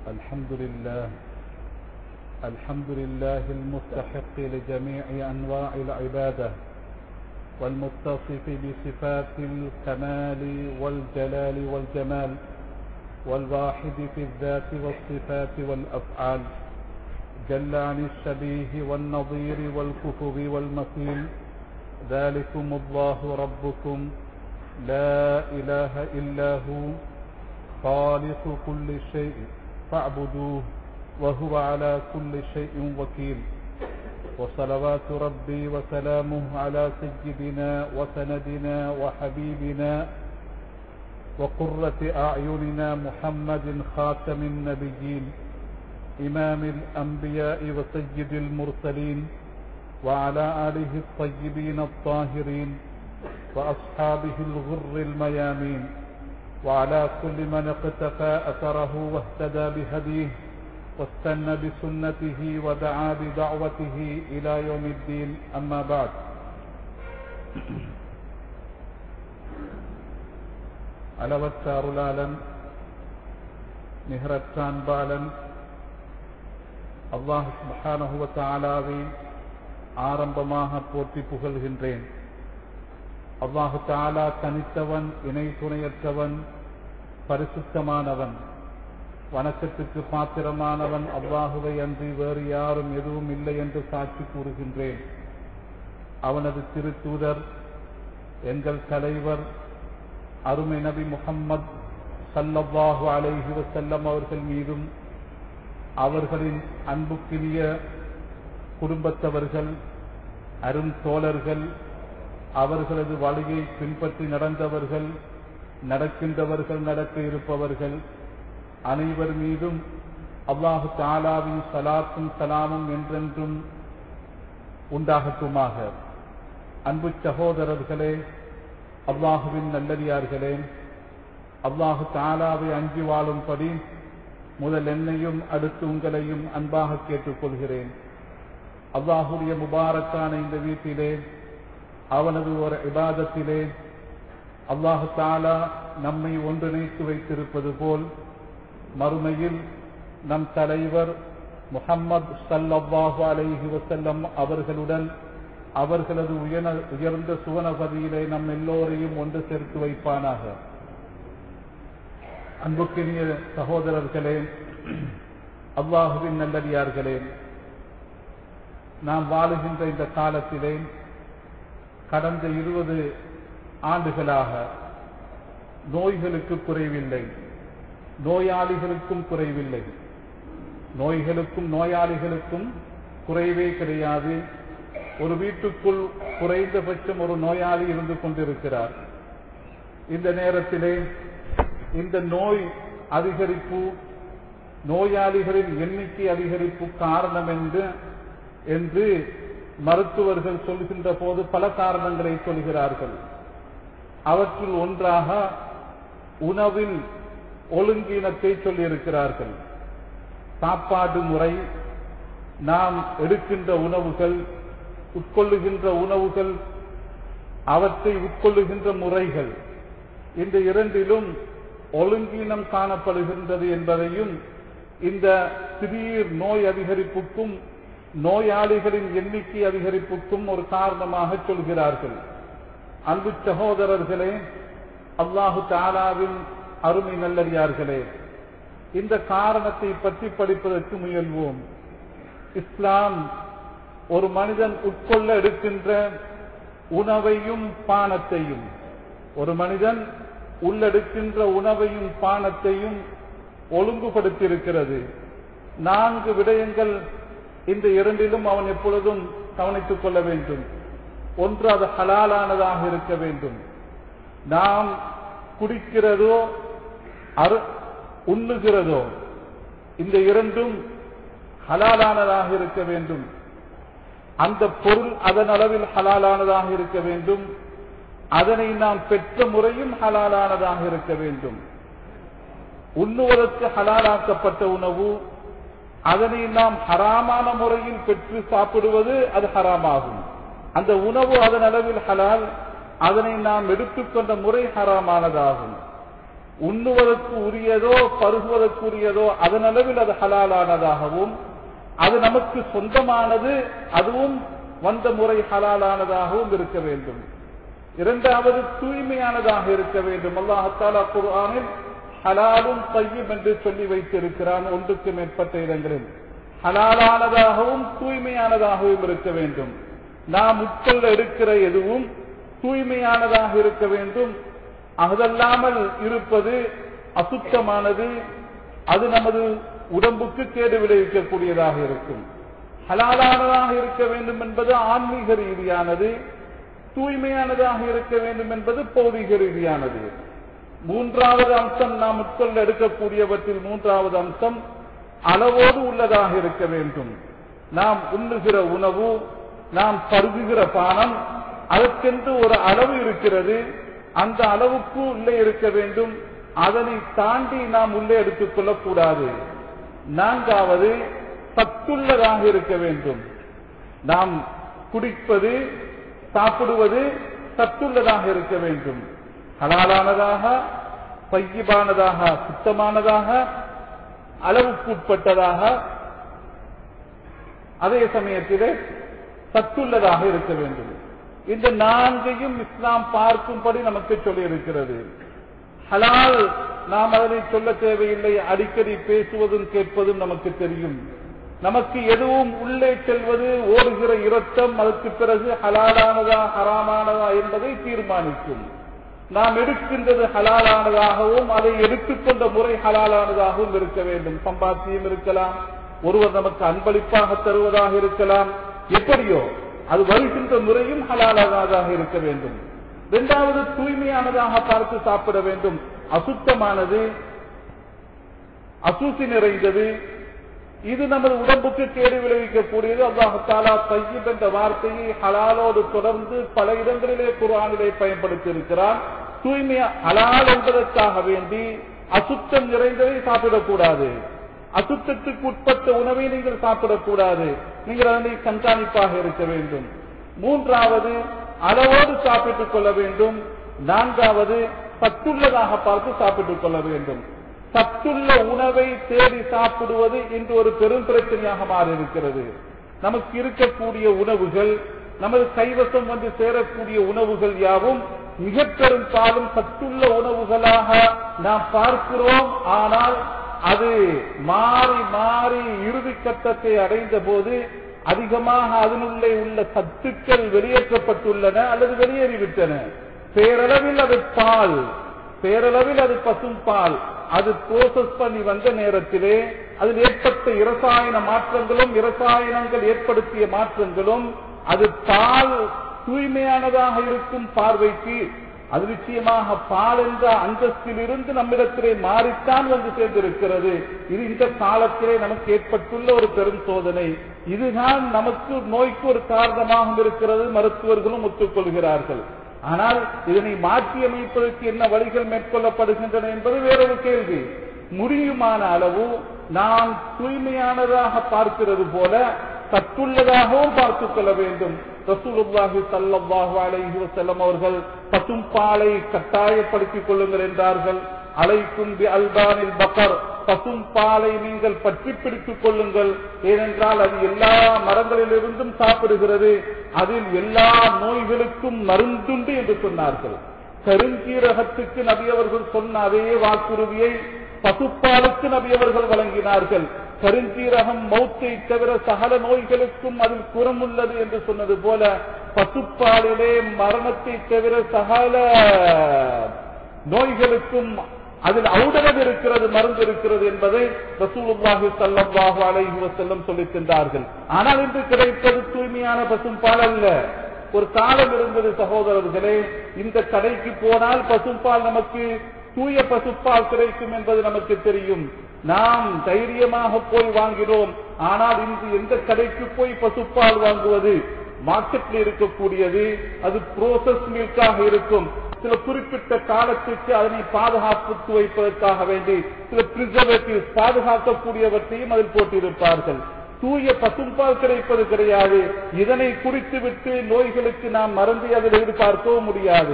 الحمد لله الحمد لله المستحق لجميع أنواع العبادة والمتصف بصفات الكمال والجلال والجمال والواحد في الذات والصفات والأفعال جل عن الشبيه والنظير والكفر والمثيل ذلكم الله ربكم لا إله إلا هو خالق كل شيء فاعبدوه وهو على كل شيء وكيل وصلوات ربي وسلامه على سيدنا وسندنا وحبيبنا وقرة أعيننا محمد خاتم النبيين إمام الأنبياء وسيد المرسلين وعلى آله الطيبين الطاهرين وأصحابه الغر الميامين وعلى كل من اقتفى أثره واهتدى بهديه واستنى بسنته ودعا بدعوته إلى يوم الدين أما بعد அளவற்ற அருளாளன் நிகரற்ற அன்பாளன் அல்லாஹ் சுபஹானஹுவ தாலாவை ஆரம்பமாக போற்றி புகழ்கின்றேன் அல்லாஹு தாலா தனித்தவன் இணை துணையற்றவன் பரிசுத்தமானவன் வணக்கத்துக்கு பாத்திரமானவன் அல்லாஹுவை அன்றி வேறு யாரும் எதுவும் இல்லை என்று சாட்சி கூறுகின்றேன் அவனது திருத்தூதர் எங்கள் தலைவர் அருமை நபி முகம்மது சல்லல்லாஹு அலைஹி வசல்லம் அவர்கள் மீதும் அவர்களின் அன்புக்கினிய குடும்பத்தவர்கள் அரும் தோழர்கள் அவர்களது வழியை பின்பற்றி நடந்தவர்கள் நடக்கின்றவர்கள் நடக்க இருப்பவர்கள் அனைவர் மீதும் அல்லாஹு தாலாவின் சலாத்தும் சலாமும் என்றென்றும் உண்டாகட்டுமாக அன்பு சகோதரர்களே அல்லாஹுவின் நல்லடியார்களே அல்லாஹு தாலாவை அஞ்சி வாழும்படி முதல் என்னையும் அடுத்து உங்களையும் அன்பாக கேட்டுக்கொள்கிறேன் அல்லாஹுடைய முபாரக்கான இந்த வீட்டிலே அவனது ஒரு இபாதத்திலே அல்லாஹு தாலா நம்மை ஒன்றிணைத்து வைத்திருப்பது போல் மறுமையில் நம் தலைவர் முகம்மது சல்லாஹு அலைஹி வசல்லம் அவர்களுடன் அவர்களது உயர்ந்த சுவனபதியிலே நம் எல்லோரையும் ஒன்று சேர்த்து வைப்பானாக அன்புக்கினிய சகோதரர்களே அல்லாஹுவின் நல்லடியார்களே நாம் வாழுகின்ற இந்த காலத்திலே கடந்த இருபது ஆண்டுகளாக நோய்களுக்கு குறைவில்லை நோயாளிகளுக்கும் குறைவில்லை நோய்களுக்கும் நோயாளிகளுக்கும் குறைவே கிடையாது ஒரு வீட்டுக்குள் குறைந்தபட்சம் ஒரு நோயாளி இருந்து கொண்டிருக்கிறார் இந்த நேரத்திலே இந்த நோய் அதிகரிப்பு நோயாளிகளின் எண்ணிக்கை அதிகரிப்பு காரணம் என்று என்று மருத்துவர்கள் சொல்கின்ற போது பல காரணங்களை சொல்கிறார்கள் அவற்றில் ஒன்றாக உணவில் ஒழுங்கீனத்தை சொல்லியிருக்கிறார்கள் சாப்பாடு முறை நாம் எடுக்கின்ற உணவுகள் உட்கொள்ளுகின்ற உணவுகள் அவற்றை உட்கொள்ளுகின்ற முறைகள் இந்த இரண்டிலும் ஒழுங்கீனம் காணப்படுகின்றது என்பதையும் இந்த திடீர் நோய் அதிகரிப்புக்கும் நோயாளிகளின் எண்ணிக்கை அதிகரிப்புக்கும் ஒரு காரணமாக சொல்கிறார்கள் அன்பு சகோதரர்களே அல்லாஹு தாலாவின் அருமை நல்லறியார்களே இந்த காரணத்தை பற்றி படிப்பதற்கு முயல்வோம் இஸ்லாம் ஒரு மனிதன் உட்கொள்ள எடுக்கின்ற உணவையும் பானத்தையும் ஒரு மனிதன் உள்ளெடுக்கின்ற உணவையும் பானத்தையும் ஒழுங்குபடுத்தியிருக்கிறது நான்கு விடயங்கள் இந்த இரண்டிலும் அவன் எப்பொழுதும் கவனித்துக் கொள்ள வேண்டும் ஒன்று அது ஹலாலானதாக இருக்க வேண்டும் நாம் குடிக்கிறதோ உண்ணுகிறதோ இந்த இரண்டும் ஹலாலானதாக இருக்க வேண்டும் அந்த பொருள் அதன் அளவில் ஹலாலானதாக இருக்க வேண்டும் அதனை நாம் பெற்ற முறையும் ஹலாலானதாக இருக்க வேண்டும் உண்ணுவதற்கு ஹலாலாக்கப்பட்ட உணவு அதனை நாம் ஹராமான முறையில் பெற்று சாப்பிடுவது அது ஹராமாகும் அந்த உணவு அதன் அளவில் ஹலால் அதனை நாம் எடுத்துக்கொண்ட முறை ஹராமானதாகும் உண்ணுவதற்கு உரியதோ பருகுவதற்கு உரியதோ அதன் அளவில் அது ஹலாலானதாகவும் அது நமக்கு சொந்தமானது அதுவும் வந்த முறை ஹலாலானதாகவும் இருக்க வேண்டும் இரண்டாவது தூய்மையானதாக இருக்க வேண்டும் அல்லாஹாலா குர்ஆனில் ஹலாலும் தையும் என்று சொல்லி வைத்திருக்கிறான் ஒன்றுக்கு மேற்பட்ட இடங்களில் ஹலாலானதாகவும் தூய்மையானதாகவும் இருக்க வேண்டும் நாம் உட்கொள்ள எடுக்கிற எதுவும் தூய்மையானதாக இருக்க வேண்டும் அதல்லாமல் இருப்பது அசுத்தமானது அது நமது உடம்புக்கு கேடு விளைவிக்கக்கூடியதாக இருக்கும் ஹலாலானதாக இருக்க வேண்டும் என்பது ஆன்மீக ரீதியானது தூய்மையானதாக இருக்க வேண்டும் என்பது பௌதிக ரீதியானது மூன்றாவது அம்சம் நாம் உட்கொள்ள எடுக்கக்கூடியவற்றில் மூன்றாவது அம்சம் அளவோடு உள்ளதாக இருக்க வேண்டும் நாம் உண்ணுகிற உணவு நாம் பருகுகிற பானம் அதற்கென்று ஒரு அளவு இருக்கிறது அந்த அளவுக்கு உள்ளே இருக்க வேண்டும் அதனை தாண்டி நாம் உள்ளே எடுத்துக் கொள்ளக்கூடாது நான்காவது சத்துள்ளதாக இருக்க வேண்டும் நாம் குடிப்பது சாப்பிடுவது சத்துள்ளதாக இருக்க வேண்டும் ஹலாலானதாக பையிபானதாக சுத்தமானதாக அளவுக்கு உட்பட்டதாக அதே சமயத்திலே சத்துள்ளதாக இருக்க வேண்டும் இந்த நான்கையும் இஸ்லாம் பார்க்கும்படி நமக்கு சொல்லி இருக்கிறது ஹலால் நாம் அதனை சொல்ல தேவையில்லை அடிக்கடி பேசுவதும் கேட்பதும் நமக்கு தெரியும் நமக்கு எதுவும் உள்ளே செல்வது ஓடுகிற இரத்தம் அதற்கு பிறகு ஹலாலானதா ஹராமானதா என்பதை தீர்மானிக்கும் நாம் எடுக்கின்றது ஹலாலானதாகவும் அதை எடுத்துக்கொண்ட முறை ஹலாலானதாகவும் இருக்க வேண்டும் சம்பாத்தியம் இருக்கலாம் ஒருவர் நமக்கு அன்பளிப்பாக தருவதாக இருக்கலாம் எப்படியோ அது வருகின்ற முறையும் ஹலாலானதாக இருக்க வேண்டும் இரண்டாவது தூய்மையானதாக பார்த்து சாப்பிட வேண்டும் அசுத்தமானது அசூசி நிறைந்தது இது நமது உடம்புக்கு கேடு விளைவிக்கக்கூடியது அல்லாஹாலா தையீப் என்ற வார்த்தையை ஹலாலோடு தொடர்ந்து பல இடங்களிலே குரானிலே பயன்படுத்தி இருக்கிறார் தூய்மை ஹலால் என்பதற்காக வேண்டி அசுத்தம் நிறைந்ததை சாப்பிடக்கூடாது அசுத்தத்துக்கு உட்பட்ட உணவை நீங்கள் சாப்பிடக்கூடாது நீங்கள் அதனை கண்காணிப்பாக இருக்க வேண்டும் மூன்றாவது அளவோடு சாப்பிட்டுக் கொள்ள வேண்டும் நான்காவது சத்துள்ளதாக பார்த்து சாப்பிட்டுக் கொள்ள வேண்டும் சத்துள்ள உணவை தேடி சாப்பிடுவது இன்று ஒரு பெரும் பிரச்சனையாக மாறி இருக்கிறது நமக்கு இருக்கக்கூடிய உணவுகள் நமது கைவசம் வந்து சேரக்கூடிய உணவுகள் யாவும் மிக பெரும் காலம் சத்துள்ள உணவுகளாக நாம் பார்க்கிறோம் ஆனால் அது மாறி மாறி இறுதி கட்டத்தை அடைந்த போது அதிகமாக அதனுள்ளே உள்ள சத்துக்கள் வெளியேற்றப்பட்டுள்ளன அல்லது வெளியேறிவிட்டன பேரளவில் அது பால் பேரளவில் அது பசும் பால் அது ப்ரோசஸ் பண்ணி வந்த நேரத்திலே அதில் ஏற்பட்ட இரசாயன மாற்றங்களும் இரசாயனங்கள் ஏற்படுத்திய மாற்றங்களும் அது பால் தூய்மையானதாக இருக்கும் பார்வைக்கு அது நிச்சயமாக பால் என்ற அந்தஸ்தில் இருந்து நம்மிடத்திலே மாறித்தான் வந்து சேர்ந்திருக்கிறது இது இந்த காலத்திலே நமக்கு ஏற்பட்டுள்ள ஒரு பெரும் சோதனை இதுதான் நமக்கு நோய்க்கு ஒரு காரணமாக இருக்கிறது மருத்துவர்களும் ஒத்துக்கொள்கிறார்கள் ஆனால் இதனை மாற்றியமைப்பதற்கு என்ன வழிகள் மேற்கொள்ளப்படுகின்றன என்பது வேறொரு கேள்வி முடியுமான அளவு நாம் தூய்மையானதாக பார்க்கிறது போல சத்துள்ளதாகவும் பார்த்துக் கொள்ள வேண்டும் ரசூலுல்லாஹி ஸல்லல்லாஹு அலைஹி வஸல்லம் அவர்கள் பசும் பாலை கட்டாயப்படுத்திக் கொள்ளுங்கள் என்றார்கள் அலைக்கும் பி அல்பானில் பக்கர் பசும் பாலை நீங்கள் பற்றி பிடித்துக் கொள்ளுங்கள் ஏனென்றால் அது எல்லா மரங்களிலிருந்தும் சாப்பிடுகிறது அதில் எல்லா நோய்களுக்கும் மருந்துண்டு என்று சொன்னார்கள் கருஞ்சீரகத்துக்கு நபி அவர்கள் சொன்ன அதே வாக்குறுதியை பசுப்பாலுக்கு நபி அவர்கள் வழங்கினார்கள் கருஞ்சீரகம் மௌத்தை தவிர சகல நோய்களுக்கும் அதில் குறம் உள்ளது என்று சொன்னது போல பசுப்பாலிலே மரணத்தை தவிர சகல நோய்களுக்கும் அதில் ஔடலம் இருக்கிறது மருந்து இருக்கிறது என்பதை ரசூலுல்லாஹி ஸல்லல்லாஹு அலைஹி வஸல்லம் சொல்லித்திருந்தார்கள் ஆனால் இன்று கிடைப்பது தூய்மையான பசும்பால் அல்ல ஒரு காலம் இருந்தது சகோதரர்களே இந்த கடைக்கு போனால் பசும்பால் நமக்கு தூய பசுப்பால் கிடைக்கும் என்பது நமக்கு தெரியும் நாம் தைரியமாக போய் வாங்கினோம் ஆனால் இன்று எந்த கடைக்கு போய் பசுப்பால் வாங்குவது மார்க்கெட்டில் இருக்கக்கூடியது அது ப்ரோசஸ் மில்காக இருக்கும் சில குறிப்பிட்ட காலத்திற்கு அதனை பாதுகாப்பு வைப்பதற்காக வேண்டி சில பிரிசர்வேட்டிவ் பாதுகாக்கக்கூடியவற்றையும் அதில் போட்டிருப்பார்கள் தூய பசும்பால் கிடைப்பது கிடையாது இதனை குறித்து விட்டு நோய்களுக்கு நாம் மறந்து அதில் எதிர்பார்க்கவும் முடியாது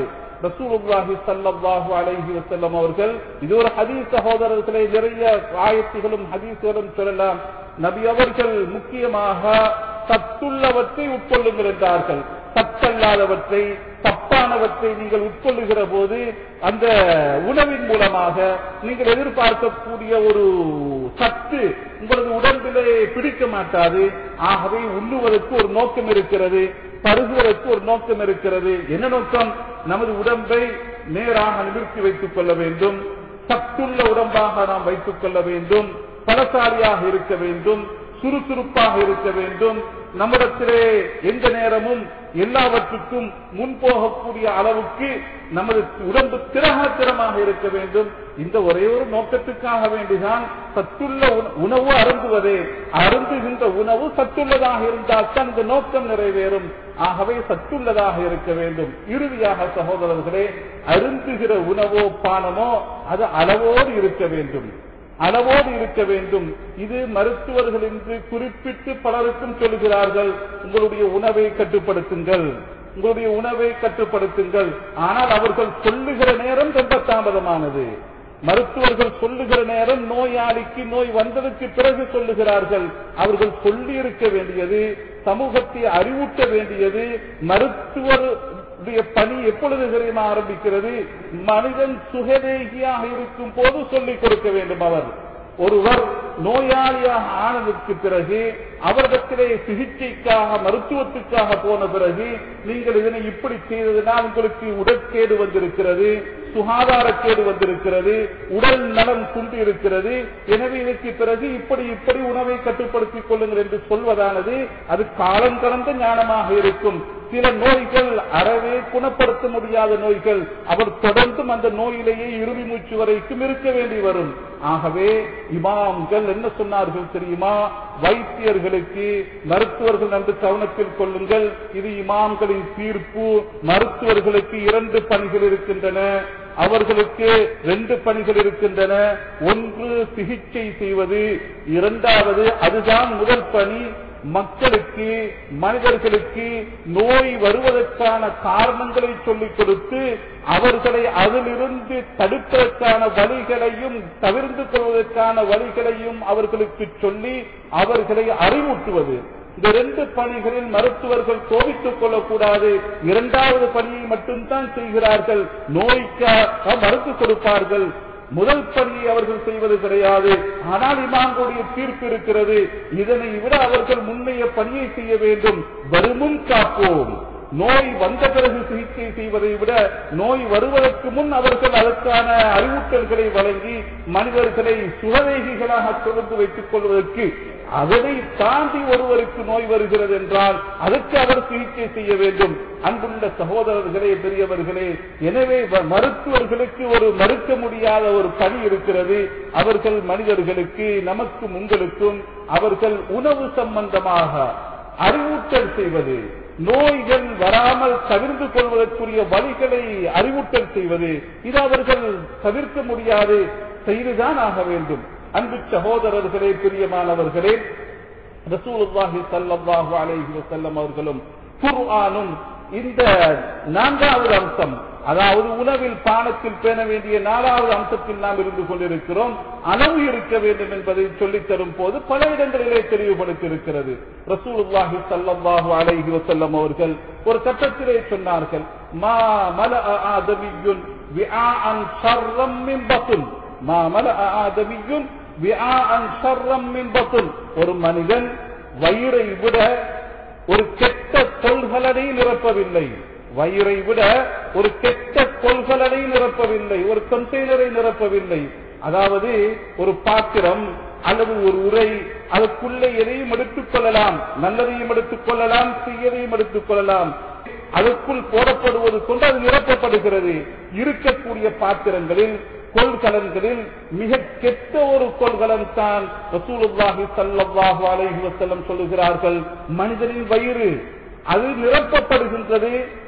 ரசூலுல்லாஹி ஸல்லல்லாஹு அலைஹி வஸல்லம் அவர்கள் இது ஒரு ஹதீஸ் சகோதரர்களை நிறைய ஆயத்துகளும் ஹதீஸ்களும் சொல்லலாம் நபி அவர்கள் முக்கியமாக சத்துள்ளவற்றை உட்கொள்ளுங்கள் என்றார்கள் சத்தல்லாதவற்றை தப்பானவற்றை நீங்கள் உட்கொள்ளுகிற போது அந்த உணவின் மூலமாக நீங்கள் எதிர்பார்க்கக்கூடிய ஒரு சத்து உங்களது உடம்பிலே பிடிக்க மாட்டாது ஆகவே உண்ணுவதற்கு ஒரு நோக்கம் இருக்கிறது பருகுவதற்கு ஒரு நோக்கம் இருக்கிறது என்ன நோக்கம் நமது உடம்பை நேராக நிறுத்தி வைத்துக் கொள்ள வேண்டும் சத்துள்ள உடம்பாக நாம் வைத்துக் கொள்ள வேண்டும் பலசாலியாக இருக்க வேண்டும் சுறுசுறுப்பாக இருக்க வேண்டும் நம்மிடத்திலே எந்த நேரமும் எல்லாவற்றுக்கும் முன் போகக்கூடிய அளவுக்கு நமது உடம்பு திரகாத்திரமாக இருக்க வேண்டும் இந்த ஒரே ஒரு நோக்கத்துக்காக வேண்டிதான் சத்துள்ள உண- உணவு அருந்துவதே அருந்துகின்ற உணவு சத்துள்ளதாக இருந்தால் தான் இந்த நோக்கம் நிறைவேறும் ஆகவே சத்துள்ளதாக இருக்க வேண்டும் இறுதியாக சகோதரர்களே அருந்துகிற உணவோ பானமோ அது அளவோடு இருக்க வேண்டும் அளவோடு இருக்க வேண்டும் இது மருத்துவர்கள் என்று குறிப்பிட்டு பலருக்கும் சொல்கிறார்கள் உங்களுடைய உணவை கட்டுப்படுத்துங்கள் உங்களுடைய உணவை கட்டுப்படுத்துங்கள் ஆனால் அவர்கள் சொல்லுகிற நேரம் ரொம்ப தாமதமானது மருத்துவர்கள் சொல்லுகிற நேரம் நோயாளிக்கு நோய் வந்ததற்கு பிறகு சொல்லுகிறார்கள் அவர்கள் சொல்லி இருக்க வேண்டியது சமூகத்தை அறிவூட்ட வேண்டியது மருத்துவர் உடைய பணி எப்பொழுது தெரியுமா ஆரம்பிக்கிறது மனிதன் சுகதேகியாக இருக்கும் போது சொல்லிக் கொடுக்க வேண்டும் அவர் ஒருவர் நோயாளியாக ஆனதற்கு பிறகு அவரிடத்திலே சிகிச்சைக்காக மருத்துவத்துக்காக போன பிறகு நீங்கள் இதனை இப்படி செய்ததினால் உங்களுக்கு உடற்கேடு வந்திருக்கிறது சுகாதாரக்கேடு வந்திருக்கிறது உடல் நலம் குன்றி இருக்கிறது எனவே இதற்கு பிறகு இப்படி இப்படி உணவை கட்டுப்படுத்திக் கொள்ளுங்கள் என்று சொல்வதானது அது காலம் கடந்த ஞானமாக இருக்கும் சில நோய்கள் அறவே குணப்படுத்த முடியாத நோய்கள் அவர் தொடர்ந்தும் அந்த நோயிலேயே இறுதி மூச்சு வரைக்கும் இருக்க வேண்டி வரும் ஆகவே இமாம்கள் என்ன சொன்னார்கள் தெரியுமா வைத்தியர்களுக்கு மருத்துவர்கள் நன்று கவனத்தில் கொள்ளுங்கள் இது இமாம்களின் தீர்ப்பு மருத்துவர்களுக்கு இரண்டு பணிகள் இருக்கின்றன அவர்களுக்கு ரெண்டு பணிகள் இருக்கின்றன ஒன்று சிகிச்சை செய்வது இரண்டாவது அதுதான் முதல் பணி மக்களுக்கு மனிதர்களுக்கு நோய் வருவதற்கான காரணங்களை சொல்லிக் கொடுத்து அவர்களை அதிலிருந்து தடுப்பதற்கான வழிகளையும் தவிர்த்து கொள்வதற்கான வழிகளையும் அவர்களுக்கு சொல்லி அவர்களை அறிவூட்டுவது இந்த ரெண்டு பணிகளில் மருத்துவர்கள் கோபித்துக் கொள்ளக்கூடாது இரண்டாவது பணியை மட்டும்தான் செய்கிறார்கள் நோய்க்காக மருந்து கொடுப்பார்கள் முதல் பணியை அவர்கள் செய்வது கிடையாது ஆனால் இமாம்களுடைய தீர்ப்பு இருக்கிறது இதனை விட அவர்கள் முன்னைய பணியை செய்ய வேண்டும் வருமுன் காப்போம் நோய் வந்த பிறகு சிகிச்சை செய்வதை விட நோய் வருவதற்கு முன் அவர்கள் அதற்கான அறிவுறுத்தல்களை வழங்கி மனிதர்களை சுகவேகிகளாக தொடர்ந்து வைத்துக் கொள்வதற்கு அதனை தாண்டி ஒருவருக்கு நோய் வருகிறது என்றால் அதற்கு அவர் சிகிச்சை செய்ய வேண்டும் அன்புள்ள சகோதரர்களே பெரியவர்களே எனவே வ- மருத்துவர்களுக்கு ஒரு மறுக்க முடியாத ஒரு பணி இருக்கிறது அவர்கள் மனிதர்களுக்கு நமக்கும் உங்களுக்கும் அவர்கள் உணவு சம்பந்தமாக அறிவூட்டல் செய்வது நோய்கள் வராமல் தவிர்த்து கொள்வதற்குரிய வழிகளை அறிவூட்டல் செய்வது இது அவர்கள் தவிர்க்க முடியாது செய்துதான் ஆக வேண்டும் அன்பு சகோதரர்களே பிரியமானவர்களே ரசூலுல்லாஹி ஸல்லல்லாஹு அலைஹி வஸல்லம் அவர்களும் குர்ஆனும் இந்த நான்காவது அம்சம் அதாவது உணவில் பானத்தில் பேண வேண்டிய நாலாவது அம்சத்தில் நாம் இருந்து கொண்டிருக்கிறோம் அளவு இருக்க வேண்டும் என்பதை சொல்லித் தரும் போது பல இடங்களிலே தெளிவுபடுத்தியிருக்கிறது ரசூலுல்லாஹி ஸல்லல்லாஹு அலைஹி வஸல்லம் அவர்கள் ஒரு கட்டத்திலே சொன்னார்கள் மா மலஅ ஆதமியுன் விஆஅன் ஷர்ரம் மின் பத்ன் மா மலஅ ஆதமியுன் விஆஅன் ஷர்ரம் மின் பத்ன் ஒரு மனிதன் வயிறை விட ஒரு கெட்ட கொள்கலனை நிரப்பவில்லை வயிறை விட ஒரு கெட்ட கொள்கலனை நிரப்பவில்லை ஒரு கண்டெய்னரை நிரப்பவில்லை அதாவது ஒரு பாத்திரம் அல்லது ஒரு உரை அதற்குள்ளே எதையும் எடுத்துக் கொள்ளலாம் நல்லதையும் எடுத்துக் கொள்ளலாம் தீயதையும் எடுத்துக் கொள்ளலாம் அதற்குள் போடப்படுவது கொண்டு அது நிரப்பப்படுகிறது இருக்கக்கூடிய பாத்திரங்களில் கொள்கலன்களில் மிக கெட்ட ஒரு கொள்கலன் தான் ரசூலுல்லாஹி ஸல்லல்லாஹு அலைஹி வஸல்லம் சொல்லுகிறார்கள் மனிதனின் வயிறு அது நிரப்பப்படுகின்றது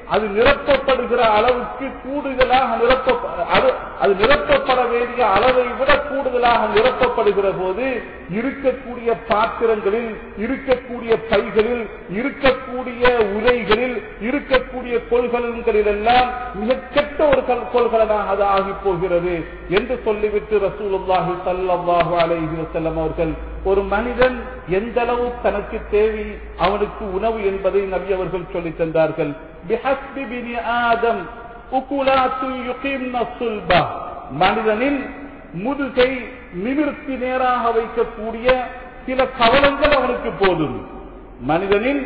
அது நிரப்பப்படுகிற அளவுக்கு கூடுதலாக நிரப்ப அது அது நிரப்பப்பட வேண்டிய அளவை விட கூடுதலாக நிரப்பப்படுகிற போது இருக்கக்கூடிய பாத்திரங்களில் இருக்கக்கூடிய பைகளில் இருக்கக்கூடிய உரைகளில் இருக்கக்கூடிய கொள்கலன்களில் எல்லாம் மிக கெட்ட ஒரு கல்- கொள்கலனாக அது ஆகி போகிறது என்று சொல்லிவிட்டு ரசூலுல்லாஹி ஸல்லல்லாஹு அலைஹி வஸல்லம் அவர்கள் ஒரு மனிதன் எந்த அளவு தனக்கு தேவை அவனுக்கு உணவு என்பதை நபி அவர்கள் சொல்லித் தந்தார்கள் பிஹஸ்பி பினி ஆதம் உகுலாத்து யுகிம்ன சுல்பா மனிதனின் முதுகை நிமிர்த்தி நேராக வைக்கக்கூடிய சில கவலங்கள் அவனுக்கு போதும் மனிதனின்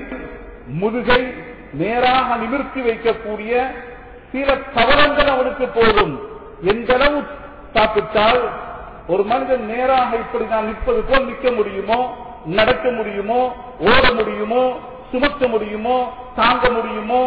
முதுகை நேராக நிமிர்த்தி வைக்கக்கூடிய சில கவலங்கள் அவனுக்கு போதும் எந்த அளவு சாப்பிட்டால் ஒரு மனிதன் நேராக இப்படி நான் நிற்பது போல் நிற்க முடியுமோ நடக்க முடியுமோ ஓட முடியுமோ சுமக்க முடியுமோ தாங்க முடியுமோ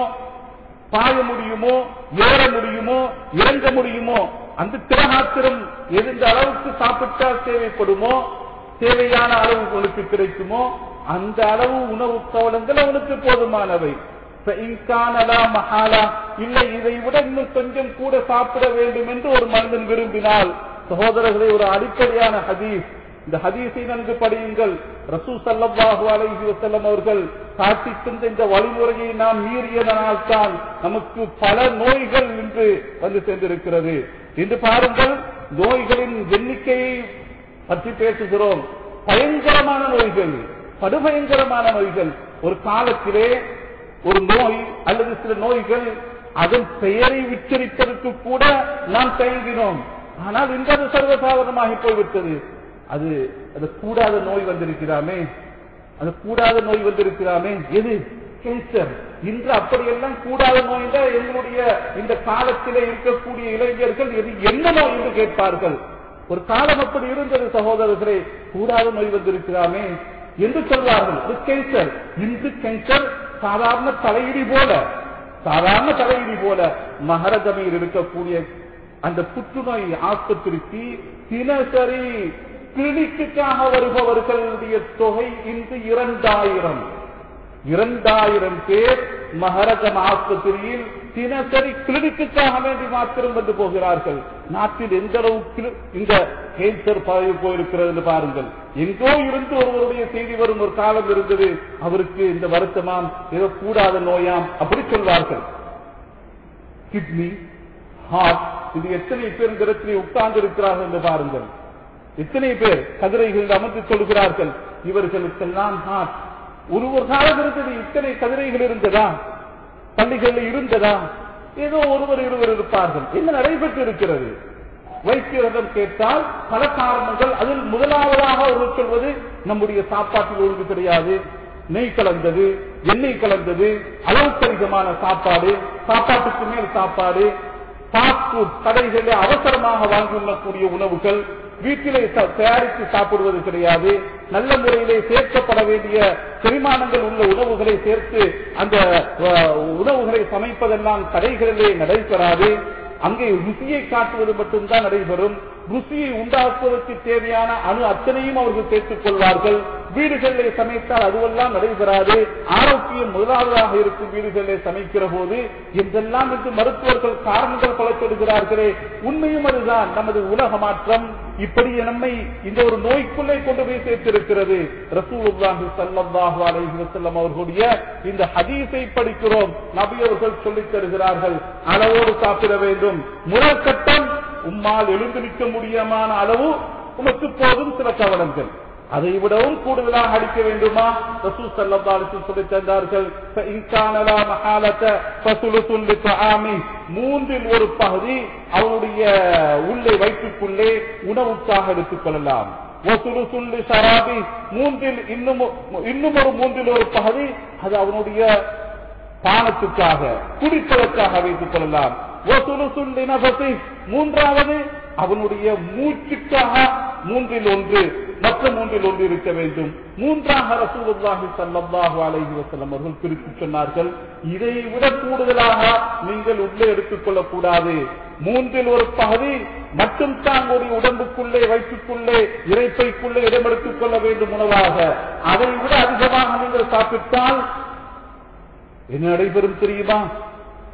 பாய முடியுமோ ஏற முடியுமோ இறங்க முடியுமோ அந்த திரகாத்திரம் எந்த அளவுக்கு சாப்பிட்டால் தேவைப்படுமோ தேவையான அளவு உனக்கு கிடைக்குமோ அந்த அளவு உணவு கவலங்கள் அவனுக்கு போதுமானவை فإن كان لا محالة, இல்லை இதை விட இன்னும் கொஞ்சம் கூட சாப்பிட வேண்டும் என்று ஒரு மனிதன் விரும்பினால் சகோதரர்களை ஒரு அடிப்படையான ஹதீஸ் இந்த ஹதீஸை நன்கு படியுங்கள் ரசூ சல்லல்லாஹு அலைஹி வஸல்லம் அவர்கள் காட்டித் தந்த இந்த வழிமுறையை நாம் மீறியதனால் தான் நமக்கு பல நோய்கள் இன்று வந்து சேர்ந்திருக்கிறது இன்று பாருங்கள் நோய்களின் எண்ணிக்கையை பற்றி பேசுகிறோம் பயங்கரமான நோய்கள் படுபயங்கரமான நோய்கள் ஒரு காலத்திலே ஒரு நோய் அல்லது சில நோய்கள் அதன் பெயரை உச்சரிப்பதற்கு கூட நாம் தயங்கினோம் ஆனால் இன்று அது சர்வசாதாரணமாகி போய்விட்டது அது அது கூடாத நோய் வந்திருக்கிறாமே அது கூடாத நோய் வந்திருக்கிறாமே எது கேன்சர் இன்று அப்படியெல்லாம் கூடாத நோய் என்றால் எங்களுடைய இந்த காலத்திலே இருக்கக்கூடிய இளைஞர்கள் எது என்ன நோய் என்று கேட்பார்கள் ஒரு காலம் அப்படி இருந்தது சகோதரர்களே கூடாத நோய் வந்திருக்கிறாமே என்று சொல்வார்கள் அது கேன்சர் இன்று கேன்சர் சாதாரண தலையிடி போல சாதாரண தலையிடி போல மகரஜமையில் இருக்கக்கூடிய அந்த புற்றுநோய் ஆஸ்பத்திரிக்கு தினசரி கிளினிக்குக்காக வருபவர்களுடைய தொகை இன்று இரண்டாயிரம் இரண்டாயிரம் பேர் மகரஜம் ஆஸ்பத்திரியில் தினசரி கிளினிக்குக்காக வேண்டி மாத்திரம் வந்து போகிறார்கள் நாட்டில் எந்த அளவுக்கு இந்த கேன்சர் பரவி போயிருக்கிறது என்று பாருங்கள் எங்கோ இருந்து ஒருவருடைய செய்தி வரும் ஒரு காலம் இருந்தது அவருக்கு இந்த வருத்தமாம் ஏதோ கூடாத நோயாம் அப்படி சொல்வார்கள் கிட்னி ஹார்ட் இது எத்தனை பேர் இந்த இடத்திலே உட்கார்ந்து இருக்கிறார்கள் என்று பாருங்கள் எத்தனை பேர் கதிரைகள் அமர்ந்து சொல்கிறார்கள் இவர்களுக்கெல்லாம் ஹார்ட் ஒரு ஒரு காலம் இருந்தது இத்தனை கதிரைகள் இருந்ததா பள்ளிகளில் இருந்ததா ஏதோ ஒருவர் இருவர் இருப்பார்கள் என்ன நடைபெற்று இருக்கிறது வைத்தியரிடம் கேட்டால் பல காரணங்கள் அதில் முதலாவதாக அவர்கள் சொல்வது நம்முடைய சாப்பாட்டில் ஒழுங்கு கிடையாது நெய் கலந்தது எண்ணெய் கலந்தது அளவுக்கு அதிகமான சாப்பாடு சாப்பாட்டுக்கு மேல் சாப்பாடு ஃபாஸ்ட் ஃபுட் கடைகளில் அவசரமாக வாங்கி உண்ணக்கூடிய உணவுகள் வீட்டிலே ச- தயாரித்து சாப்பிடுவது கிடையாது நல்ல முறையிலே சேர்க்கப்பட வேண்டிய செரிமானங்கள் உள்ள உணவுகளை சேர்த்து அந்த அஹ், உணவுகளை சமைப்பதெல்லாம் கடைகளிலே நடைபெறாது அங்கே ருசியை காட்டுவது மட்டும்தான் நடைபெறும் ருசியை உண்டாக்குவதற்கு தேவையான அணு அத்தனையும் அவர்கள் சேர்த்துக் கொள்வார்கள் வீடுகளிலே சமைத்தால் அதுவெல்லாம் நடைபெறாது ஆரோக்கியம் முதலாவதாக இருக்கும் வீடுகளிலே சமைக்கிற போது என்றெல்லாம் என்று மருத்துவர்கள் காரணங்கள் பல சொல்கிறார்களே உண்மையும் அதுதான் நமது உலக மாற்றம் இப்படி நம்மை இந்த ஒரு நோய்க்குள்ளே கொண்டு போய் சேர்த்திருக்கிறது ரசூலுல்லாஹி ஸல்லல்லாஹு அலைஹி வஸல்லம் அவர்களுடைய இந்த ஹதீஸை படிக்கிறோம் நபி அவர்கள் சொல்லித் தருகிறார்கள் அளவோடு சாப்பிட வேண்டும் முறக்கட்டம் உம்மால் எழுந்து நிற்க முடியாமான அளவு உமக்கு போதும் சில கவனங்கள் அதை விடவும் கூடுதலாக அடிக்க வேண்டுமா ரசூ சல்லல்லாஹு சொல்லி தந்தார்கள் فإن كان لا محالة فثلث لطعامه. மூன்றில் ஒரு பகுதி அவருடைய உள்ளே வயிற்றுக்குள்ளே உணவுக்காக எடுத்துக் கொள்ளலாம் وثلث لشرابه. மூன்றில் இன்னும் இன்னும் ஒரு மூன்றில் ஒரு பகுதி அது அவனுடைய பானத்துக்காக குடிப்பதற்காக வைத்துக் கொள்ளலாம் وثلث لنفسه. மூன்றாவது அவனுடைய மூச்சுக்காக மூன்றில் ஒன்று மற்ற மூன்றில் ஒன்று இருக்க வேண்டும் மூன்றாக ரசூலுல்லாஹி ஸல்லல்லாஹு அலைஹி வஸல்லம் அவர்கள் பிரித்து சொன்னார்கள் இதை விட கூடுதலாக நீங்கள் உள்ளே எடுத்துக் கொள்ளக்கூடாது மூன்றில் ஒரு பகுதி மட்டும் தான் உங்களுடைய உடம்புக்குள்ளே வயிற்றுக்குள்ளே இறைப்பைக்குள்ளே இடமெடுத்துக் கொள்ள வேண்டும் உணவாக அதை விட அதிகமாக நீங்கள் சாப்பிட்டால் என்ன நடைபெறும் தெரியுமா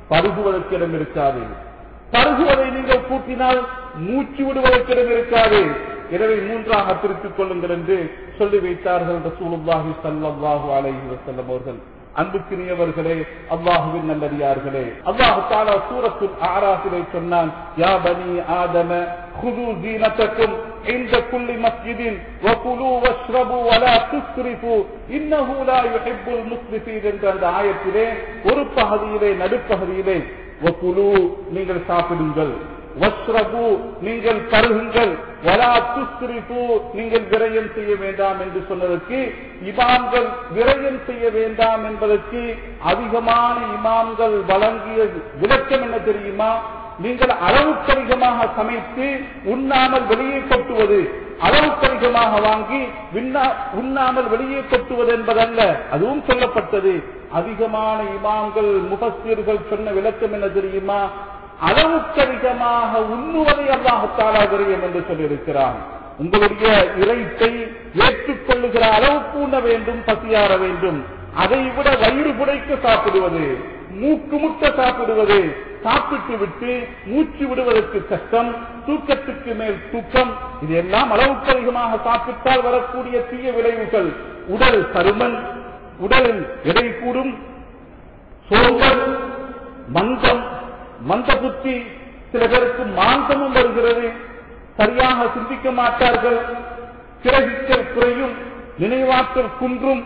பருகுவதற்கு இடம் இருக்காது பருகுவதை நீங்கள் கூட்டினால் மூச்சு விடுவதற்கு இடம் இருக்காது எனவே மூன்றாக பிரித்துக் கொள்ளுங்கள் என்று சொல்லி வைத்தார்கள் ரசூலுல்லாஹி ஸல்லல்லாஹு அலைஹி வஸல்லம் அவர்கள் அன்புக்கினியவர்களே அல்லாஹுவின் நல்லடியார்களே அல்லாஹு தாலா சூரத்துல் ஆராஃபிலே சொன்னான் யா பனி ஆதம خذوا زينتكم عند كل مسجد وكلوا واشربوا ولا تسرفوا انه لا يحب المسرفين என்ற அந்த ஆயத்திலே ஒரு பகுதியிலே நடுப்பகுதியிலே வகுலு நீங்கள் சாப்பிடுங்கள் வஸ்ரபு நீங்கள் பருகுங்கள் வலா துஸ்ரிபு நீங்கள் விரயம் செய்ய வேண்டாம் என்று சொன்னதற்கு இமாம்கள் விரயம் செய்ய வேண்டாம் என்பதற்கு அதிகமான இமாம்கள் வழங்கிய விளக்கம் என்ன தெரியுமா நீங்கள் அளவுக்கு அதிகமாக சமைத்து உண்ணாமல் வெளியே கொட்டுவது அளவுக்கு அதிகமாக வாங்கி விண்ணா- உண்ணாமல் வெளியே கொட்டுவது என்பதல்ல அதுவும் சொல்லப்பட்டது அதிகமான இமாம்கள் முகஸ்தீர்கள் சொன்ன விளக்கம் என்ன தெரியுமா அளவுக்கு அதிகமாக உண்ணுவதை அல்லாஹத்தாலா விரயம் என்று சொல்லியிருக்கிறான் உங்களுடைய இறைத்தை ஏற்றுக்கொள்ளுகிற அளவுக்கு உண்ண வேண்டும் பசியாற வேண்டும் அதை விட வயிறு புடைக்க சாப்பிடுவது மூக்கு முட்ட சாப்பிடுவது சாப்பிட்டு விட்டு மூச்சு விடுவதற்கு கஷ்டம் தூக்கத்துக்கு மேல் தூக்கம் இது எல்லாம் அளவுக்கு அதிகமாக சாப்பிட்டால் வரக்கூடிய தீய விளைவுகள் உடல் பருமன் உடலில் எடை கூடும் சோம்பல் மந்தம் மந்த புத்தி சில பேருக்கு மாந்தமும் வருகிறது சரியாக சிந்திக்க மாட்டார்கள் கிரகித்தல் குறையும் நினைவாற்றல் குன்றும்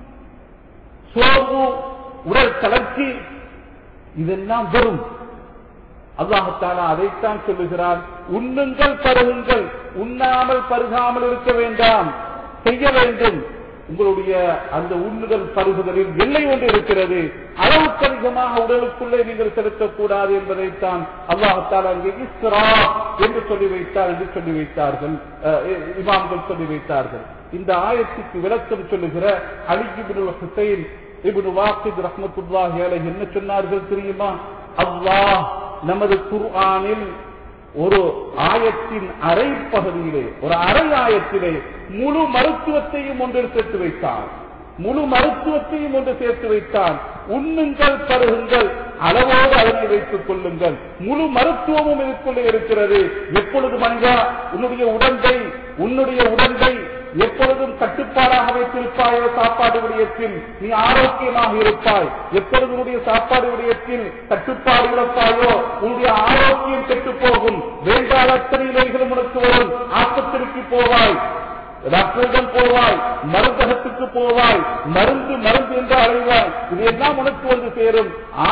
சோர்வு உடல் தளர்ச்சி இதெல்லாம் வரும் அல்லாஹத்தாலா அதைத்தான் சொல்லுகிறார் உண்ணுங்கள் பருகுங்கள் உண்ணாமல் பருகாமல் இருக்க வேண்டாம் செய்ய வேண்டும் உங்களுடைய அந்த உண்ணுதல் பருகுதலில் எல்லை ஒன்று இருக்கிறது அளவுக்கு அதிகமாக உடலுக்குள்ளே நீங்கள் செலுத்தக்கூடாது என்பதைத்தான் அல்லாஹத்தாலா அங்கே இஸ்ரா என்று சொல்லி வைத்தார் என்று சொல்லி வைத்தார்கள் அஹ், இமாம்கள் சொல்லி வைத்தார்கள் இந்த ஆயத்துக்கு விளக்கம் சொல்லுகிற அலிஜிபின் ஹுசைன் இப்னு வாக்கித் ரஹ்மத்துல்லாஹி அலைஹி என்ன சொன்னார்கள் தெரியுமா அல்லாஹ் நமது குர்ஆனில் ஒரு ஆயத்தின் அரை பகுதியிலே ஒரு அரை ஆயத்திலே முழு மருத்துவத்தையும் ஒன்றில் சேர்த்து வைத்தார் முழு மருத்துவத்தையும் ஒன்று சேர்த்து வைத்தான் உண்ணுங்கள் பருகுங்கள் அளவோடு அதனை வைத்துக் கொள்ளுங்கள் முழு மருத்துவமும் இதுக்குள்ளே இருக்கிறது எப்பொழுது மனிதா உன்னுடைய உடம்பை உன்னுடைய உடம்பை எப்பொழுதும் கட்டுப்பாடாக வைத்திருப்பாயோ சாப்பாடு விடயத்தில் நீ ஆரோக்கியமாக இருப்பாய் எப்பொழுது உன்னுடைய சாப்பாடு விடயத்தில் கட்டுப்பாடு இழப்பாயோ உன்னுடைய ஆரோக்கியம் கெட்டு போகும் வேண்டாத அத்தனை நோய்களும் உனக்கு வரும் ஆஸ்பத்திரிக்கு போவாய் டாக்டரிடம் போவாய் மருந்தகத்துக்கு போவாய் மருந்து மருந்து என்று அழைவாய் இது எல்லாம் உனக்கு வந்து சேரும்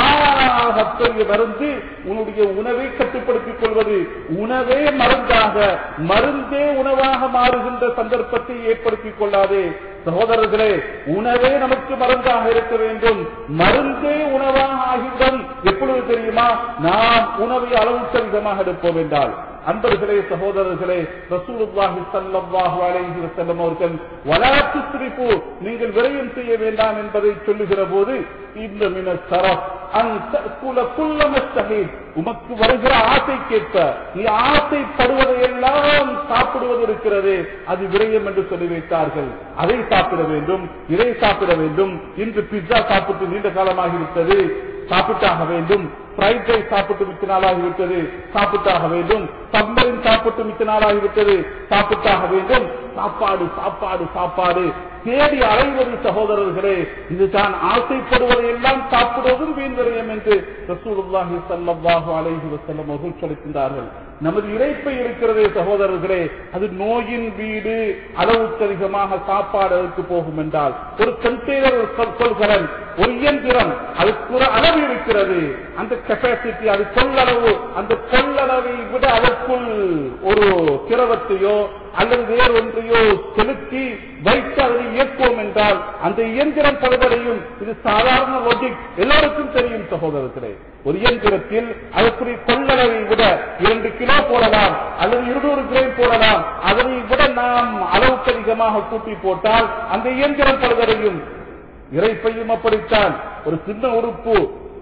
ஆக பெரிய மருந்து உன்னுடைய உணவை கட்டுப்படுத்திக் கொள்வது உணவே மருந்தாக மருந்தே உணவாக மாறுகின்ற சந்தர்ப்பத்தை ஏற்படுத்திக் கொள்ளாதே சகோதரர்களே உணவே நமக்கு மருந்தாக இருக்க வேண்டும் மருந்தே உணவாக ஆகிவிடும் எப்பொழுது தெரியுமா நாம் உணவை அளவுக்கு அதிகமாக எடுப்போம் என்றால் அன்பர்களே சகோதரர்களே ரசூலுல்லாஹி ஸல்லல்லாஹு அலைஹி வஸல்லம் அவர்கள் வலா துஸ்ரிஃபு நீங்கள் விரயம் செய்ய வேண்டாம் என்பதை சொல்லுகிற போது இந்த மின சரஃப் அன் தஅக்குல குல்ல மஸ்தஹீத் உமக்கு வருகிற ஆசைக்கேற்ப நீ ஆசைப்படுவதை எல்லாம் சாப்பிடுவது இருக்கிறது அது விரயம் என்று சொல்லி வைத்தார்கள் அதை சாப்பிட வேண்டும் இதை சாப்பிட வேண்டும் இன்று பிஸ்ஸா சாப்பிட்டு நீண்ட காலமாகிவிட்டது சாப்பிட்டாக வேண்டும் ஃப்ரைட் ரைஸ் சாப்பிட்டு மிச்ச நாளாகிவிட்டது சாப்பிட்டாக வேண்டும் சம்பரின் சாப்பிட்டு மிச்ச நாளாகிவிட்டது சாப்பிட்டாக வேண்டும் சாப்பாடு சாப்பாடு சாப்பாடு தேடி அலைவது சகோதரர்களே இதுதான் ஆசைப்படுவதை எல்லாம் சாப்பிடுவதும் வீண் விரயம் என்று ரசூலுல்லாஹி ஸல்லல்லாஹு அலைஹி வஸல்லம் அவர்கள் சொல்லியிருந்தார்கள் நமது இறைப்பை இருக்கிறதே சகோதரர்களே அது நோயின் வீடு அளவுக்கு அதிகமாக சாப்பாடு அதற்கு போகும் என்றால் ஒரு கண்டெய்னர் கொள்கலன் ஒரு இயந்திரம் அதுக்கு ஒரு அளவு இருக்கிறது அந்த கெப்பாசிட்டி அது கொள்ளளவு அந்த கொள்ளளவை விட அதற்குள் ஒரு திரவத்தையோ அல்லது வேறு ஒன்றையோ செலுத்தி வைத்து அதனை இயக்குவோம் என்றால் அந்த இயந்திரம் பழுவடையும் இது சாதாரண லாஜிக் எல்லாருக்கும் தெரியும் சகோதரர்களே ஒரு இயந்திரத்தில் அதற்குரிய கொள்ளளவை விட இரண்டு கிலோ போடலாம் அல்லது இருநூறு கிராம் போடலாம் அதனை விட நாம் அளவுக்கு அதிகமாக கூட்டி போட்டால் அந்த இயந்திரம் பழுவடையும் இறைப்பையும் அப்படித்தான் ஒரு சின்ன உறுப்பு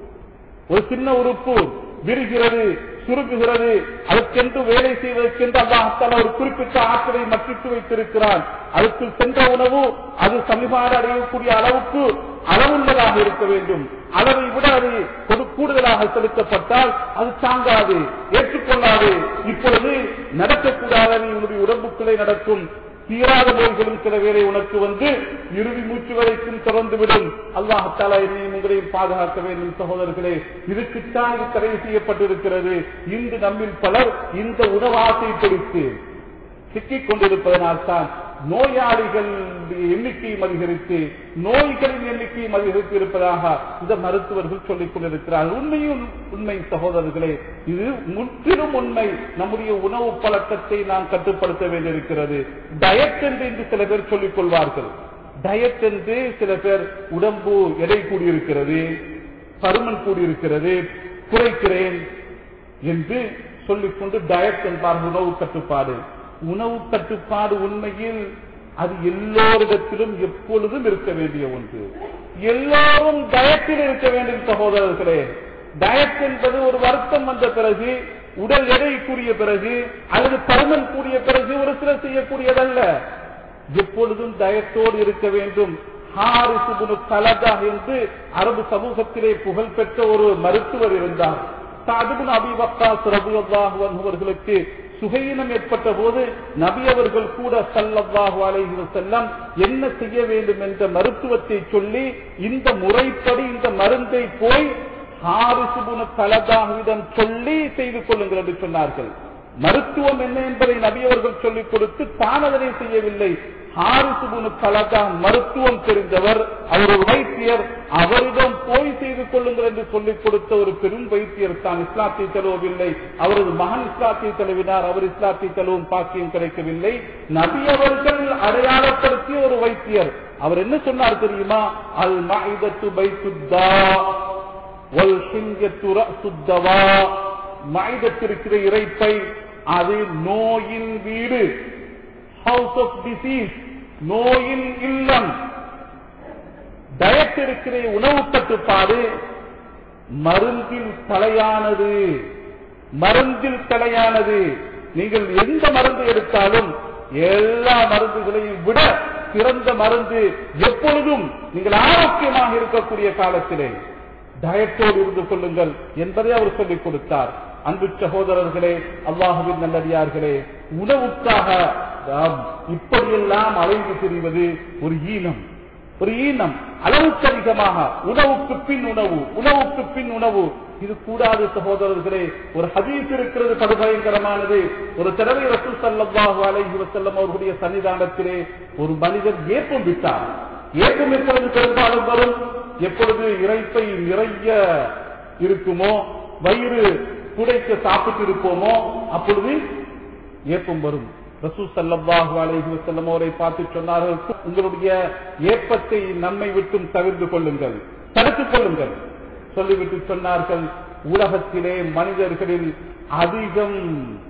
ஒரு சின்ன உறுப்பு விரிகிறது சுருக்குகிறது அதற்கென்று வேலை செய்வதற்கென்று அல்லாஹத்தால ஒரு குறிப்பிட்ட ஆற்றலை மற்றிட்டு வைத்திருக்கிறான் அதுக்கு சென்ற உணவு அது சமிபாடு அடையக்கூடிய அளவுக்கு அளவுள்ளதாக இருக்க வேண்டும் அளவை விட அது கொடு- கூடுதலாக செலுத்தப்பட்டால் அது தாங்காது ஏற்றுக்கொள்ளாது இப்பொழுது நடக்கக்கூடாத நீ உன்னுடைய உடம்புக்குள்ளே நடக்கும் தீராத நோய்களும் சில வேளை உனக்கு வந்து இறுதி மூச்சு வரைக்கும் தொடர்ந்துவிடும் அல்லாஹாலா என்னையும் உங்களையும் பாதுகாக்க வேண்டும் சகோதரர்களே இதுக்குத்தான் இது தடை செய்யப்பட்டிருக்கிறது இன்று நம்மில் பலர் இந்த உணவாசை கொடுத்து சிக்கிக் கொண்டிருப்பதனால் தான் நோயாளிகள் எண்ணிக்கையும் அதிகரித்து நோய்களின் எண்ணிக்கையும் அதிகரித்து இருப்பதாக இந்த மருத்துவர்கள் சொல்லிக் கொண்டிருக்கிறார்கள் உண்மையும் உண்மை சகோதரர்களே இது முற்றிலும் உண்மை நம்முடைய உணவு பழக்கத்தை நாம் கட்டுப்படுத்த வேண்டியிருக்கிறது டயட் என்று இன்று சில பேர் சொல்லிக் கொள்வார்கள் டயட் என்று சில பேர் உடம்பு எடை கூடியிருக்கிறது பருமன் கூடியிருக்கிறது குறைக்கிறேன் என்று சொல்லிக்கொண்டு டயட் என்பார்கள் உணவு கட்டுப்பாடு உணவு கட்டுப்பாடு உண்மையில் அது எல்லோரிடத்திலும் எப்பொழுதும் இருக்க வேண்டிய ஒன்று எல்லோரும் டயத்தில் இருக்க வேண்டும் சகோதரர்களே டயட் என்பது ஒரு வருத்தம் வந்த பிறகு உடல் எடை கூடிய பிறகு அல்லது பருமன் கூடிய பிறகு ஒரு சிலர் செய்யக்கூடியதல்ல எப்பொழுதும் டயத்தோடு இருக்க வேண்டும் ஹாரிஸ் இப்னு கலதா என்று அரபு சமூகத்திலே புகழ்பெற்ற ஒரு மருத்துவர் இருந்தார் சாதுபின் அபி வக்காஸ் ரபுல்லாஹு அவர்களுக்கு சுகையினம் ஏற்பட்ட போது நபி அவர்கள் கூட சல்லல்லாஹு அலைஹி வஸல்லம் என்ன செய்ய வேண்டும் என்ற மருத்துவத்தை சொல்லி இந்த முறைப்படி இந்த மருந்தை போய் ஹாரிசுபுன கலதாவிடம் சொல்லி செய்து கொள்ளுங்கள் என்று சொன்னார்கள் மருத்துவம் என்ன என்பதை நபி அவர்கள் சொல்லிக் கொடுத்து தான் அதனை செய்யவில்லை ஹாரிசுபுனு கலதா மருத்துவம் தெரிந்தவர் அவர் ஒரு வைத்தியர் அவரிடம் போய் செய்து கொள்ளுங்கள் என்று சொல்லிக் கொடுத்த ஒரு பெரும் வைத்தியர் தான் இஸ்லாத்தை தழுவவில்லை அவரது மகன் இஸ்லாத்தை தழுவினார் அவர் இஸ்லாத்தை தழுவும் பாக்கியம் கிடைக்கவில்லை நபி அவர்கள் அடையாளப்படுத்திய ஒரு வைத்தியர் அவர் என்ன சொன்னார் தெரியுமா அல் மஹிதத்து பைத்துத்தா வல் ஹிங்கத்து ரஅசுத்தவா மனிதத்திருக்கிற இறைப்பை அது நோயின் வீடு ஹவுஸ் ஆஃப் டிசீஸ் நோயின் இல்லம் டயட் இருக்கிற உணவு கட்டுப்பாடு மருந்தில் தலையானது மருந்தில் தலையானது நீங்கள் எந்த மருந்து எடுத்தாலும் எல்லா மருந்துகளையும் விட சிறந்த மருந்து எப்பொழுதும் நீங்கள் ஆரோக்கியமாக இருக்கக்கூடிய காலத்திலே டயட்டோடு இருந்து கொள்ளுங்கள் என்பதை அவர் சொல்லிக் கொடுத்தார் அன்பு சகோதரர்களே அல்லாஹுவின் நல்லடியார்களே உணவுக்காக நாம் இப்படியெல்லாம் அலைந்து திரிவது ஒரு ஈனம் ஒரு ஈனம் அளவுக்கு அதிகமாக உணவுக்கு பின் உணவு உணவுக்கு பின் உணவு இது கூடாது சகோதரர்களே ஒரு ஹதீஸ் இருக்கிறது படுபயங்கரமானது ஒரு தடவை ரசூல் ஸல்லல்லாஹு அலைஹி வஸல்லம் அவர்களுடைய சன்னிதானத்திலே ஒரு மனிதர் ஏப்பம் விட்டார் ஏப்பம் எப்பொழுது பெரும்பாலும் வரும் எப்பொழுது இறைப்பை நிறைய இருக்குமோ வயிறு துடைக்க சாப்பிட்டு இருப்போமோ அப்பொழுது ஏப்பம் வரும் ரசூல் ஸல்லல்லாஹு அலைஹி வஸல்லம் அவரை பார்த்து சொன்னார்கள் உங்களுடைய ஏப்பத்தை நம்மை விட்டும் தவிர்த்து கொள்ளுங்கள் தடுத்துக் கொள்ளுங்கள் சொல்லிவிட்டு சொன்னார்கள் உலகத்திலே மனிதர்களில் அதிகம்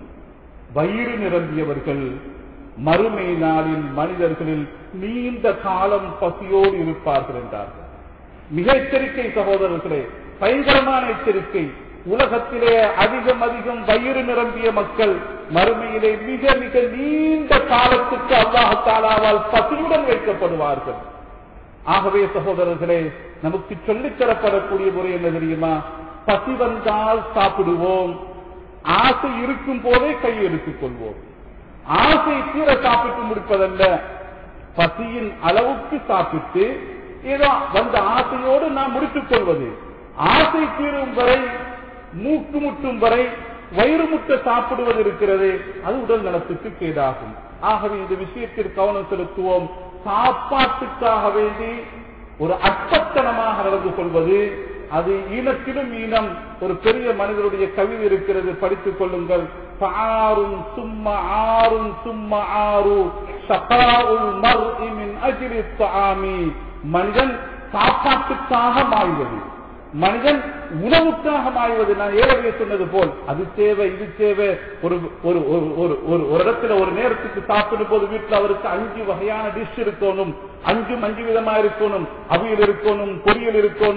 வயிறு நிரம்பியவர்கள் மறுமை நாளில் மனிதர்களில் நீண்ட காலம் பசியோடு இருப்பார்கள் என்றார்கள் மிக எச்சரிக்கை சகோதரர்களே பயங்கரமான எச்சரிக்கை உலகத்திலே அதிகம் அதிகம் வயிறு நிரம்பிய மக்கள் மறுமையிலே மிக மிக நீண்ட காலத்துக்கு அல்லாஹாலாவால் பசியுடன் வைக்கப்படுவார்கள் ஆகவே சகோதரர்களே நமக்கு சொல்லித் தரப்படக்கூடிய முறை என்ன தெரியுமா பசி வந்தால் சாப்பிடுவோம் ஆசை இருக்கும் போதே கை எடுத்துக் கொள்வோம் ஆசை தீர சாப்பிட்டு முடிப்பதல்ல பசியின் அளவுக்கு சாப்பிட்டு ஏதோ வந்த ஆசையோடு நாம் முடித்துக் கொள்வது ஆசை தீரும் வரை மூக்கு முட்டும் வரை வயிறு முட்ட சாப்பிடுவது இருக்கிறது அது உடல் நலத்துக்கு கேடாகும் ஆகவே இந்த விஷயத்தில் கவனம் செலுத்துவோம் சாப்பாட்டுக்காக வேண்டி ஒரு அற்பத்தனமாக நடந்து கொள்வது அது ஈனத்திலும் ஈனம் ஒரு பெரிய மனிதருடைய கவிதை இருக்கிறது படித்துக் கொள்ளுங்கள் பாரும் சும்மா ஆறும் சும்மா ஆறு சகாவுல் மர்இ மின் அஜ்ரி த்ஆமி மனிதன் சாப்பாட்டுக்காக மாறுவது மனிதன் உணவுக்காக மாறுவது நான் ஏற்கனவே சொன்னது போல் அது தேவை இது தேவை ஒரு ஒரு ஒரு ஒரு ஒரு ஒரு இடத்துல ஒரு நேரத்துக்கு சாப்பிடும் போது வீட்டில் அவருக்கு அஞ்சு வகையான டிஷ் இருக்கணும் அஞ்சு அஞ்சு விதமா இருக்கணும் அவியல் இருக்கணும் பொரியல் இருக்கணும்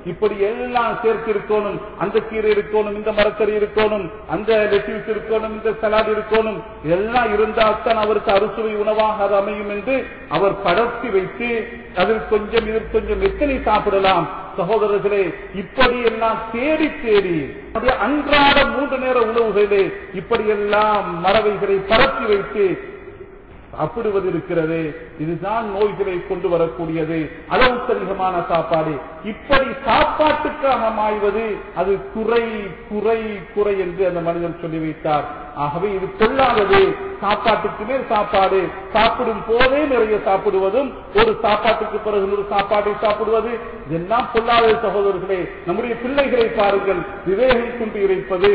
இப்படி எல்லாம் சேர்த்து இருக்கணும் அந்த கீரை இருக்கணும் இந்த மரக்கறி இருக்கணும் அந்த லெட்டிவ்ஸ் இருக்கணும் இந்த சலாட் இருக்கணும் எல்லாம் இருந்தால் தான் அவருக்கு அறுசுவை உணவாக அது அமையும் என்று அவர் படர்த்தி வைத்து அதில் கொஞ்சம் இதில் கொஞ்சம் எத்தனை சாப்பிடலாம் சகோதரர்களே இப்படி எல்லாம் தேடி தேடி அதே அன்றாட மூன்று நேர உணவுகளிலே இப்படியெல்லாம் மரவைகளை பரப்பி வைத்து சாப்பிடுவது இருக்கிறது இதுதான் நோய்களை கொண்டு வரக்கூடியது அளவுக்கு அதிகமான சாப்பாடு இப்படி சாப்பாட்டுக்காக மாய்வது அது குறை குறை குறை என்று அந்த மனிதன் சொல்லி வைத்தார் ஆகவே இது கொள்ளாதது சாப்பாட்டுக்கு மேல் சாப்பாடு சாப்பிடும் போதே நிறைய சாப்பிடுவதும் ஒரு சாப்பாட்டுக்கு பிறகு ஒரு சாப்பாட்டை சாப்பிடுவது இதெல்லாம் கொள்ளாத சகோதரர்களே நம்முடைய பிள்ளைகளை பாருங்கள் விவேகம் கொண்டு இறைப்பது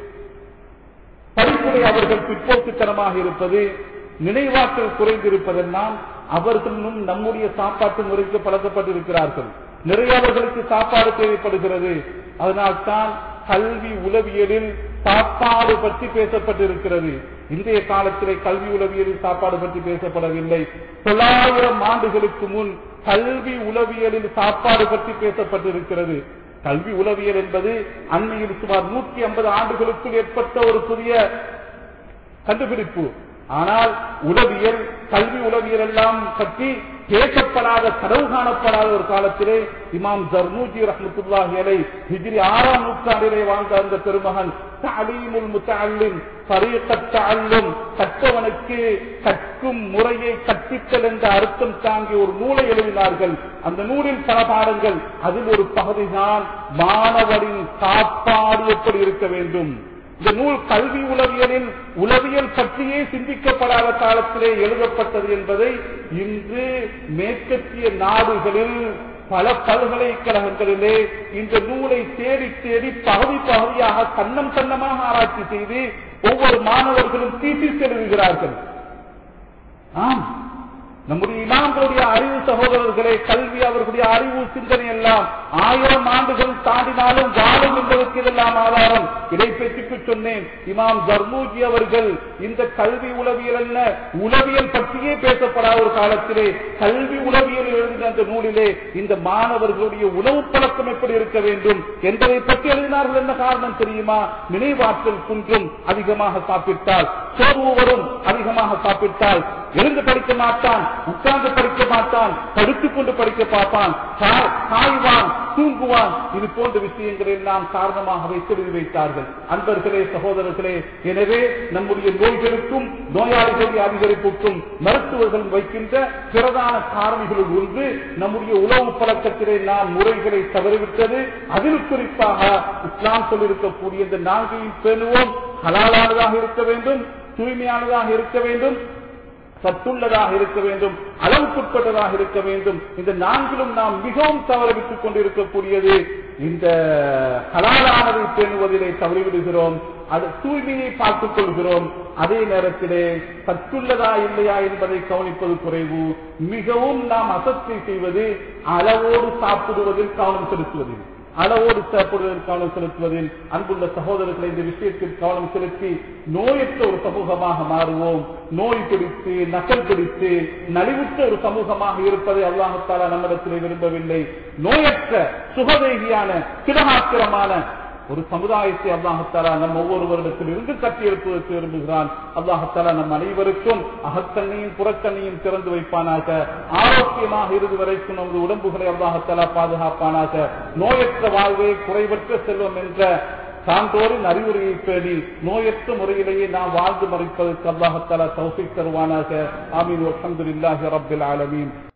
படிப்புரை அவர்கள் பிற்போக்குத்தனமாக இருப்பது நினைவாற்றல் குறைந்திருப்பதெல்லாம் அவர்களும் நம்முடைய சாப்பாட்டு முறைக்கு பழக்கப்பட்டிருக்கிறார்கள் நிறைய அவர்களுக்கு சாப்பாடு தேவைப்படுகிறது அதனால்தான் கல்வி உளவியலில் சாப்பாடு பற்றி பேசப்பட்டிருக்கிறது இன்றைய காலத்திலே கல்வி உளவியலில் சாப்பாடு பற்றி பேசப்படவில்லை தொள்ளாயிரம் ஆண்டுகளுக்கு முன் கல்வி உளவியலில் சாப்பாடு பற்றி பேசப்பட்டிருக்கிறது கல்வி உளவியல் என்பது அண்மையில் சுமார் நூற்றி ஐம்பது ஆண்டுகளுக்குள் ஏற்பட்ட ஒரு புதிய கண்டுபிடிப்பு ஆனால் உளவியல் கல்வி உளவியல் எல்லாம் பற்றி பேசப்படாத கனவு காணப்படாத ஒரு காலத்திலே இமாம் ஜர்னூஜி ரஹமத்துல்லாஹி அலை ஹிஜ்ரி ஆறாம் நூற்றாண்டிலே வாழ்ந்த அந்த பெருமகன் தலீமுல் முத்தஅல்லிம் தரீகத் தஅல்லும் கற்றவனுக்கு கற்கும் முறையை கற்பித்தல் என்ற அர்த்தம் தாங்கி ஒரு நூலை எழுதினார்கள் அந்த நூலில் பல பாடங்கள் அதில் ஒரு பகுதிதான் மாணவரின் சாப்பாடு எப்படி இருக்க வேண்டும் இந்த நூல் கல்வி உளவியலில் உளவியல் பற்றியே சிந்திக்கப்படாத காலத்திலே எழுதப்பட்டது என்பதை இன்று மேற்கத்திய நாடுகளில் பல பல்கலைக்கழகங்களிலே இந்த நூலை தேடி தேடி பகுதி பகுதியாக கண்ணம் கண்ணமாக ஆராய்ச்சி செய்து ஒவ்வொரு மாணவர்களும் தீசிஸ் எழுதுகிறார்கள் ஆம் நம்முடைய இமாம்களுடைய அறிவு சகோதரர்களே கல்வி அவர்களுடைய அறிவு சிந்தனை எல்லாம் ஆயிரம் ஆண்டுகள் தாண்டினாலும் வாழும் என்பதற்கு இதெல்லாம் ஆதாரம் இதை பற்றிக்கு சொன்னேன் இமாம் ஜர்மூஜி அவர்கள் இந்த கல்வி உளவியல் அல்ல உளவியல் பற்றியே பேசப்படாத ஒரு காலத்திலே கல்வி உளவியல் எழுதின அந்த நூலிலே இந்த மாணவர்களுடைய உணவு பழக்கம் எப்படி இருக்க வேண்டும் என்பதை பற்றி எழுதினார்கள் என்ன காரணம் தெரியுமா நினைவாற்றல் குன்றும் அதிகமாக சாப்பிட்டால் சோர்வு வரும் அதிகமாக சாப்பிட்டால் எழுந்து படிக்க மாட்டான் உட்கார்ந்து படிக்க மாட்டான் படுத்துக் கொண்டு படிக்க பார்ப்பான் சாய்வான் தூங்குவான் இது போன்ற விஷயங்களை எல்லாம் காரணமாக வைத்து வைத்தார்கள் அன்பர்களே சகோதரர்களே எனவே நம்முடைய நோய்களுக்கும் நோயாளிகளுடைய அதிகரிப்புக்கும் மருத்துவர்கள் வைக்கின்ற பிரதான காரணிகளில் ஒன்று நம்முடைய உணவு பழக்கத்திலே நாம் முறைகளை தவறிவிட்டது அதில் குறிப்பாக இஸ்லாம் சொல்லியிருக்கக்கூடிய இந்த நான்கையும் பேணுவோம் ஹலாலானதாக இருக்க வேண்டும் தூய்மையானதாக இருக்க வேண்டும் சத்துள்ளதாக இருக்க வேண்டும் அளவுக்குட்பட்டதாக இருக்க வேண்டும் இந்த நான்கிலும் நாம் மிகவும் தவறவிட்டுக் கொண்டிருக்கக்கூடியது இந்த ஹலாலானதை பேணுவதிலே தவறிவிடுகிறோம் அது தூய்மையை பார்த்துக் கொள்கிறோம் அதே நேரத்திலே சத்துள்ளதா இல்லையா என்பதை கவனிப்பது குறைவு மிகவும் நாம் அசத்தை செய்வது அளவோடு சாப்பிடுவதில் கவனம் செலுத்துவதில் அளவோடு சாப்பிடுவதில் கவனம் செலுத்துவதில் அன்புள்ள சகோதரர்களை இந்த விஷயத்தில் கவனம் செலுத்தி நோயற்ற ஒரு சமூகமாக மாறுவோம் நோய் பிடித்து நகல் பிடித்து நலிவுற்ற ஒரு சமூகமாக இருப்பதை அல்லாஹத்தாலா நம்மிடத்திலே விரும்பவில்லை நோயற்ற சுகதேகியான திடமாத்திரமான ஒரு சமுதாயத்தை அல்லாஹத்தாலா நம் ஒவ்வொருவரிடத்தில் இருந்து கட்டியெழுப்புவதற்கு விரும்புகிறான் அல்லாஹத்தாலா நம் அனைவருக்கும் அகக்கண்ணையும் புறக்கண்ணையும் திறந்து வைப்பானாக ஆரோக்கியமாக இறுதி வரைக்கும் நமது உடம்புகளை அல்லாஹத்தாலா பாதுகாப்பானாக நோயற்ற வாழ்வே குறைவற்ற செல்வம் என்ற சான்றோரின் அறிவுரையை பேணி நோயற்ற முறையிலேயே நாம் வாழ்ந்து மறைப்பதற்கு அல்லாஹத்தாலா தௌசிக் தருவானாக ஆமீன் அல்ஹம்துலில்லாஹி ரப்பில் ஆலமீன்